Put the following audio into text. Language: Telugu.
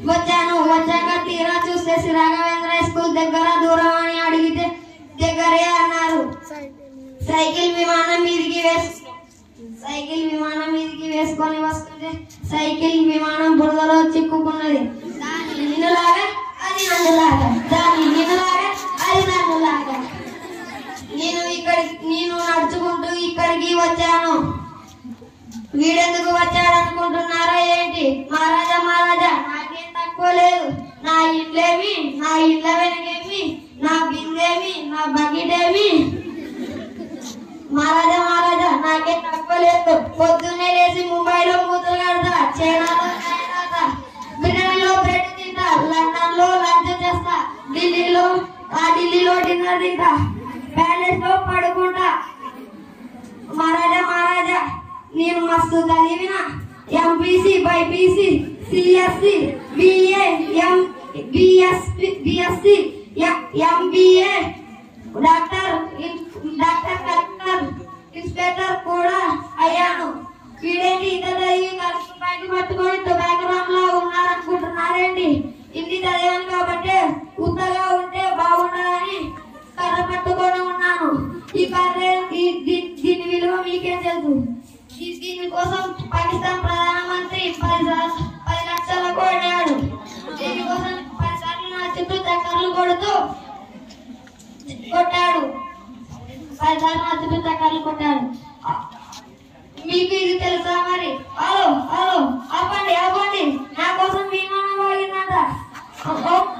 వచ్చాను వచ్చాక తీరా చూసేసి రాఘవేంద్ర స్కూల్ దగ్గర దూరం అని అడిగితే దగ్గరే అన్నారు సైకిల్ విమానం మీదికి వేసు సైకిల్ విమానం మీదికి వేసుకొని వస్తుంటే సైకిల్ విమానం బురదలో చిక్కుకున్నది దాని నిన్నులాగా అది నన్నులాగా దాని నిన్నులాగా అది నన్నులాగా నేను ఇక్కడి నేను నడుచుకుంటూ ఇక్కడికి వచ్చాను వీడెందుకు వచ్చాడు అనుకుంటున్నారా ఏంటి మహారాజా మహారాజా నాకేం తక్కువ లేదు నా ఇండ్లేమి నా ఇళ్ళ వెనకేమి నా బిందేమి నా బకెటేమి మహారాజా మహారాజా నాకేం తక్కువ లేదు పొద్దున్నే లేచి ముంబైలో మూతలు కడతా చైనాలో చాయ్ తాగుతా బ్రిటన్లో బ్రెడ్ తింటా లండన్ లో లంచ్ చేస్తా ఢిల్లీలో ఆ ఢిల్లీలో డిన్నర్ తింటా ప్యాలెస్ లో పడుకుంటా మహారాజా మహారాజా నేను మస్తు చదివిన MPC BiPC CSC BA M BSP BSc MBA doctor ఇన్- డాక్టర్ కలెక్టర్ ఇన్స్పెక్టర్ కూడా అయ్యాను వీడేంటి ఇంత చదివి కరెక్ట్ బయట పట్టుకొని బ్యాక్గ్రౌండ్ లో ఉన్నారనుకుంటున్నారేంటి ఇన్ని చదివాను కాబట్టి ఉత్తగా ఉంటే బాగుండదని కర్ర పట్టుకొని ఉన్నాను ఈ కర్ర ఈ- దీ- దీని విలువ మీకేం తెలుసు దీ- దీనికోసం పాకిస్తాన్ ప్రధానమంత్రి పది సా- పది లక్షల కొట్టాడు దీనికోసం పది సార్లు నా చుట్టూ చక్కర్లు కొడుతూ కొట్టాడు పది సార్లు నా చుట్టూ చక్కర్లు కొట్టాడు మీకు ఇది తెలుసా మరి హలో హలో ఆపండి ఆపండి నా కోసం విమానం వాగిందంట